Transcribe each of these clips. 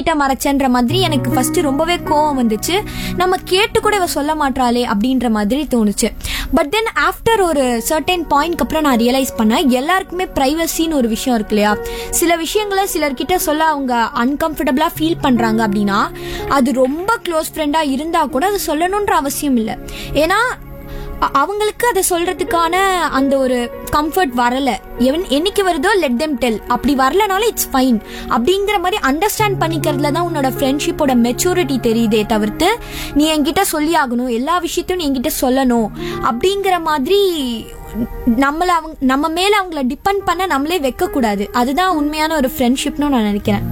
என்கிட்ட மறைச்சன்ற மாதிரி எனக்கு ஃபர்ஸ்ட் ரொம்பவே கோவம் வந்துச்சு நம்ம கேட்டு கூட இவ சொல்ல மாட்டாளே அப்படின்ற மாதிரி தோணுச்சு பட் தென் ஆஃப்டர் ஒரு சர்டன் பாயிண்ட்க்கு அப்புறம் நான் ரியலைஸ் பண்ணேன் எல்லாருக்குமே ப்ரைவசின்னு ஒரு விஷயம் இருக்கு இல்லையா சில விஷயங்களை சிலர்கிட்ட சொல்ல அவங்க அன்கம்ஃபர்டபுளா ஃபீல் பண்றாங்க அப்படின்னா அது ரொம்ப க்ளோஸ் ஃப்ரெண்டா இருந்தா கூட அது சொல்லணுன்ற அவசியம் இல்லை ஏன்னா அ- அவங்களுக்கு அதை சொல்றதுக்கான அந்த ஒரு கம்ஃபர்ட் வரல எவன் என்னைக்கு வருதோ லெட் தெம் டெல் அப்படி வரலனாலும் இட்ஸ் ஃபைன் அப்படிங்கிற மாதிரி அண்டர்ஸ்டாண்ட் பண்ணிக்கிறதுல தான் உன்னோட ஃப்ரெண்ட்ஷிப்போட மெச்சூரிட்டி தெரியுதே தவிர்த்து நீ என்கிட்ட சொல்லி ஆகணும் எல்லா விஷயத்தையும் நீ என்கிட்ட சொல்லணும் அப்படிங்கிற மாதிரி நம்மள அவங்க நம்ம மேல அவங்கள டிபெண்ட் பண்ண நம்மளே வைக்க கூடாது அதுதான் உண்மையான ஒரு ஃப்ரெண்ட்ஷிப்னு நான் நினைக்கிறேன்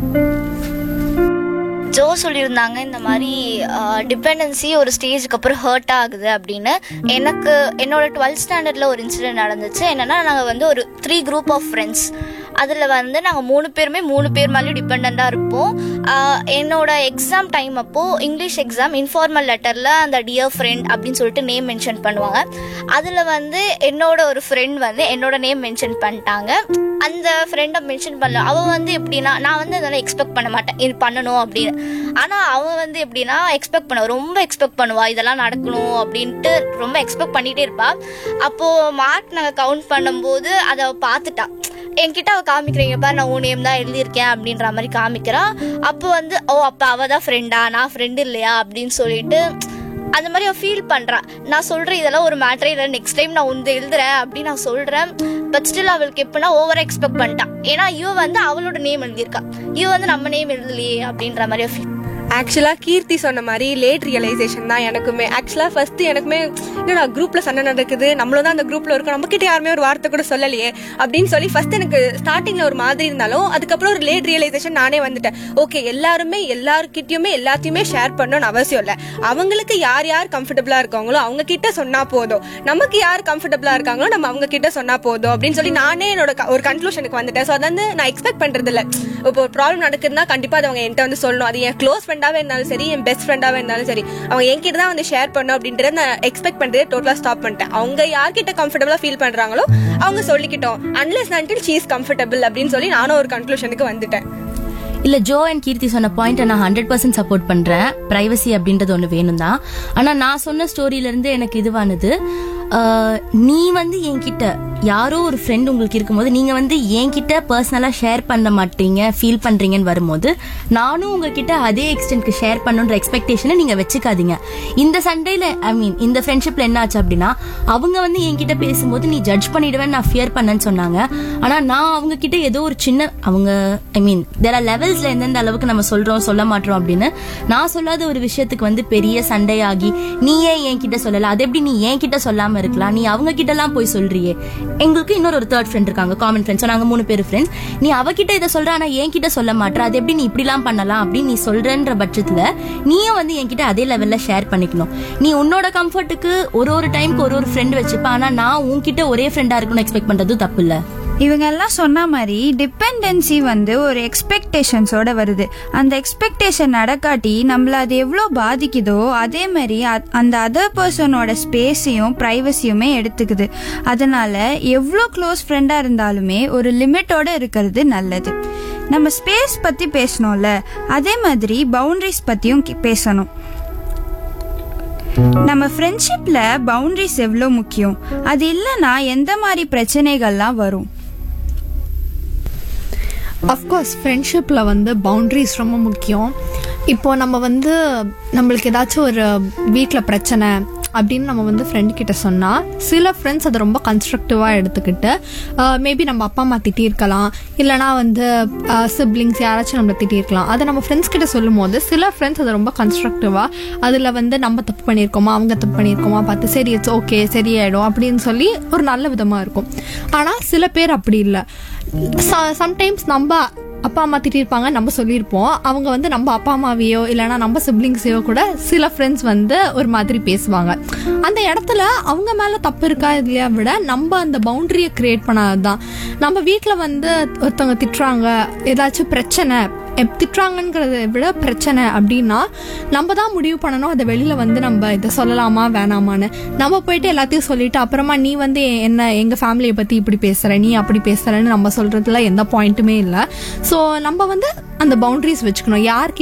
ஜோ சொல்லியிருந்தாங்க இந்த மாதிரி டிபெண்டன்சி ஒரு ஸ்டேஜுக்கு அப்புறம் ஹர்ட் ஆகுது அப்படின்னு எனக்கு என்னோட டுவெல்த் ஸ்டாண்டர்டில் ஒரு இன்சிடென்ட் நடந்துச்சு என்னன்னா நாங்கள் வந்து ஒரு த்ரீ குரூப் ஆஃப் ஃப்ரெண்ட்ஸ் அதில் வந்து நாங்கள் மூணு பேருமே மூணு பேர் மேலேயும் டிபெண்ட்டாக இருப்போம் ஆஹ் என்னோட எக்ஸாம் டைம் அப்போது இங்கிலீஷ் எக்ஸாம் இன்ஃபார்மல் லெட்டரில் அந்த டியர் ஃப்ரெண்ட் அப்படின்னு சொல்லிட்டு நேம் மென்ஷன் பண்ணுவாங்க அதில் வந்து என்னோட ஒரு ஃப்ரெண்ட் வந்து என்னோட நேம் மென்ஷன் பண்ணிட்டாங்க அந்த ஃப்ரெண்டை மென்ஷன் பண்ணல அவள் வந்து எப்படின்னா நான் வந்து அதெல்லாம் எக்ஸ்பெக்ட் பண்ண மாட்டேன் இது பண்ணணும் அப்படின்னு ஆனால் அவன் வந்து எப்படின்னா எக்ஸ்பெக்ட் பண்ண ரொம்ப எக்ஸ்பெக்ட் பண்ணுவா இதெல்லாம் நடக்கணும் அப்படின்ட்டு ரொம்ப எக்ஸ்பெக்ட் பண்ணிகிட்டே இருப்பா அப்போது மார்க் நாங்கள் கவுண்ட் பண்ணும்போது அதை அவ பார்த்துட்டா என்கிட்ட அவள் காமிக்கிறீங்க பாரு நான் உன் நேம் தான் எழுதியிருக்கேன் அப்படின்ற மாதிரி காமிக்கிறா அப்போ வந்து ஓ அப்போ அவள் தான் ஃப்ரெண்டா நான் ஃப்ரெண்டு இல்லையா அப்படின்னு சொல்லிட்டு அந்த மாதிரி அவள் ஃபீல் பண்ணுறா நான் சொல்கிறேன் இதெல்லாம் ஒரு மேட்டரே இல்லை நெக்ஸ்ட் டைம் நான் உந்து எழுதுறேன் அப்படின்னு நான் சொல்கிறேன் பட் ஸ்டில் அவளுக்கு எப்படின்னா ஓவராக எக்ஸ்பெக்ட் பண்ணிட்டான் ஏன்னா இவ வந்து அவளோட நேம் எழுதியிருக்கா இவ வந்து நம்ம நேம் எழுதலையே அப்படின்ற மாதிரி ஃபீல் ஆக்சுவலாக கீர்த்தி சொன்ன மாதிரி லேட் ரியலைசேஷன் தான் எனக்குமே ஆக்சுவலாக ஃபர்ஸ்ட் எனக்குமே என்னடா குரூப்ல சண்டை நடக்குது நம்மளும் தான் அந்த குரூப்ல இருக்கோம் நம்ம கிட்ட யாருமே ஒரு வார்த்தை கூட சொல்லலையே அப்படின்னு சொல்லி ஃபர்ஸ்ட் எனக்கு ஸ்டார்டிங்ல ஒரு மாதிரி இருந்தாலும் அதுக்கப்புறம் ஒரு லேட் ரியலைசேஷன் நானே வந்துட்டேன் ஓகே எல்லாருமே எல்லாருக்கிட்டயுமே எல்லாத்தையுமே ஷேர் பண்ணணும்னு அவசியம் இல்லை அவங்களுக்கு யார் யார் கம்ஃபர்டபுளா இருக்காங்களோ அவங்க கிட்ட சொன்னா போதும் நமக்கு யார் கம்ஃபர்டபுளா இருக்காங்களோ நம்ம அவங்க கிட்ட சொன்னா போதும் அப்படின்னு சொல்லி நானே என்னோட க- ஒரு கன்க்ளூஷனுக்கு வந்துட்டேன் ஸோ அது வந்து நான் எக்ஸ்பெக்ட் பண்றது இல்ல இப்போ ஒரு ப்ராப்ளம் நடக்குதுன்னா கண்டிப்பா அது அவங்க என்கிட்ட வந்து சொல்லணும் அது என் க்ளோஸ் ஃப்ரெண்டாவே இருந்தாலும் சரி என் பெஸ்ட் ஃப்ரெண்டாவே இருந்தாலும் சரி அவங்க என்கிட்ட தான் வந்து ஷேர் பண்ணும் அப்படின்றத நான் எக்ஸ்பெக்ட் பண்றதே டோட்டலா ஸ்டாப் பண்ணிட்டேன் அவங்க யார்கிட்ட கம்ஃபர்டபுளா ஃபீல் பண்றாங்களோ அவங்க சொல்லிக்கிட்டோம் அன்லெஸ் அன்டில் சீஸ் கம்ஃபர்டபுள் அப்படின்னு சொல்லி நானும் ஒரு கன்க்ளூஷனுக்கு வந்துட்டேன் இல்ல ஜோ அண்ட் கீர்த்தி சொன்ன பாயிண்ட் நான் ஹண்ட்ரட் பர்சன்ட் சப்போர்ட் பண்றேன் பிரைவசி அப்படின்றது ஒண்ணு வேணும் தான் ஆனா நான் சொன்ன ஸ்டோரியில இருந்து எனக்கு இதுவானது ஆஹ், நீ வந்து என்கிட்ட யாரோ ஒரு ஃப்ரெண்ட் உங்களுக்கு இருக்கும்போது நீங்க வந்து என்கிட்ட பர்சனலா ஷேர் பண்ண மாட்டீங்க ஃபீல் பண்றீங்கன்னு வரும்போது நானும் உங்ககிட்ட அதே எக்ஸ்டென்ட்க்கு ஷேர் பண்ணுன்ற எக்ஸ்பெக்டேஷனை நீங்க வச்சுக்காதீங்க இந்த சண்டையில ஐ மீன் இந்த ஃப்ரெண்ட்ஷிப்ல என்ன ஆச்சு அப்படின்னா அவங்க வந்து என்கிட்ட பேசும்போது நீ ஜட்ஜ் பண்ணிடுவேன் நான் ஃபியர் பண்ணேன்னு சொன்னாங்க ஆனா நான் அவங்க கிட்ட ஏதோ ஒரு சின்ன அவங்க ஐ மீன் தேர் ஆர் லெவல்ஸ்ல எந்தெந்த அளவுக்கு நம்ம சொல்றோம் சொல்ல மாட்டோம் அப்படின்னு நான் சொல்லாத ஒரு விஷயத்துக்கு வந்து பெரிய சண்டையாகி நீ ஏன் என்கிட்ட சொல்லல அது எப்படி நீ என்கிட்ட சொல்லாம இருக்கலாம் நீ அவங்க கிட்ட எல்லாம் போய் சொல்றியே எங்களுக்கு இன்னொரு ஒரு தேர்ட் ஃப்ரெண்ட் இருக்காங்க காமன் ஃப்ரெண்ட்ஸ் நாங்க மூணு பேர் ஃப்ரெண்ட்ஸ் நீ அவகிட்ட இதை சொல்ற ஆனா என்கிட்ட சொல்ல மாட்ற அது எப்படி நீ இப்படிலாம் பண்ணலாம் அப்படின்னு நீ சொல்றன்ற பட்சத்துல நீயும் வந்து என்கிட்ட அதே லெவல்ல ஷேர் பண்ணிக்கணும் நீ உன்னோட கம்ஃபர்ட்டுக்கு ஒரு ஒரு டைம்க்கு ஒரு ஒரு ஃப்ரெண்ட் வச்சுப்ப ஆனா நான் உன்கிட்ட ஒரே ஃப்ரெண்டா இருக்கணும்னு எக்ஸ்பெக்ட் பண்றது தப்பு இல்ல இவங்க எல்லாம் சொன்ன மாதிரி டிபெண்டன்சி வந்து ஒரு எக்ஸ்பெக்டேஷன்ஸோட வருது அந்த எக்ஸ்பெக்டேஷன் நடக்காட்டி நம்மள அது எவ்வளோ பாதிக்குதோ அதே மாதிரி அ- அந்த அதர் பர்சனோட ஸ்பேஸையும் ப்ரைவசியுமே எடுத்துக்குது அதனால எவ்வளோ க்ளோஸ் ஃப்ரெண்டாக இருந்தாலுமே ஒரு லிமிட்டோட இருக்கிறது நல்லது நம்ம ஸ்பேஸ் பற்றி பேசணும்ல அதே மாதிரி பவுண்டரிஸ் பற்றியும் பேசணும் நம்ம ஃப்ரெண்ட்ஷிப்ல பவுண்டரிஸ் எவ்வளோ முக்கியம் அது இல்லைன்னா எந்த மாதிரி பிரச்சனைகள்லாம் வரும் அஃப்கோர்ஸ் ஃப்ரெண்ட்ஷிப்பில் வந்து பவுண்ட்ரிஸ் ரொம்ப முக்கியம் இப்போ நம்ம வந்து நம்மளுக்கு ஏதாச்சும் ஒரு வீட்டில் பிரச்சனை அப்படின்னு நம்ம வந்து ஃப்ரெண்ட் கிட்ட சொன்னால் சில ஃப்ரெண்ட்ஸ் அதை ரொம்ப கன்ஸ்ட்ரக்டிவாக எடுத்துக்கிட்டு மேபி நம்ம அப்பா அம்மா திட்டியிருக்கலாம் இல்லைனா வந்து சிப்ளிங்ஸ் யாராச்சும் நம்மளை திட்டியிருக்கலாம் அதை நம்ம ஃப்ரெண்ட்ஸ் கிட்ட சொல்லும் போது சில ஃப்ரெண்ட்ஸ் அதை ரொம்ப கன்ஸ்ட்ரக்டிவாக அதில் வந்து நம்ம தப்பு பண்ணியிருக்கோமா அவங்க தப்பு பண்ணியிருக்கோமா பார்த்து சரி இட்ஸ் ஓகே சரியாயிடும் அப்படின்னு சொல்லி ஒரு நல்ல விதமாக இருக்கும் ஆனால் சில பேர் அப்படி இல்லை சம்டைம்ஸ் நம்ம அப்பா அம்மா திட்டிருப்பாங்க நம்ம சொல்லியிருப்போம் அவங்க வந்து நம்ம அப்பா அம்மாவையோ இல்லைன்னா நம்ம சிப்ளிங்ஸையோ கூட சில ஃப்ரெண்ட்ஸ் வந்து ஒரு மாதிரி பேசுவாங்க அந்த இடத்துல அவங்க மேலே தப்பு இருக்கா இல்லையா விட நம்ம அந்த பவுண்டரியை கிரியேட் பண்ணாததான் நம்ம வீட்டில் வந்து ஒருத்தவங்க திட்டுறாங்க ஏதாச்சும் பிரச்சனை எப் திட்டுறாங்கங்கிறத விட பிரச்சனை அப்படின்னா நம்ம தான் முடிவு பண்ணணும் அதை வெளியில் வந்து நம்ம இதை சொல்லலாமா வேணாமான்னு நம்ம போயிட்டு எல்லாத்தையும் சொல்லிட்டு அப்புறமா நீ வந்து என்ன எங்கள் ஃபேமிலியை பற்றி இப்படி பேசுகிற நீ அப்படி பேசுகிறன்னு நம்ம சொல்கிறதுல எந்த பாயிண்ட்டுமே இல்லை ஸோ நம்ம வந்து அந்த பவுண்டரிஸ் வச்சுக்கணும் யார்கிட்ட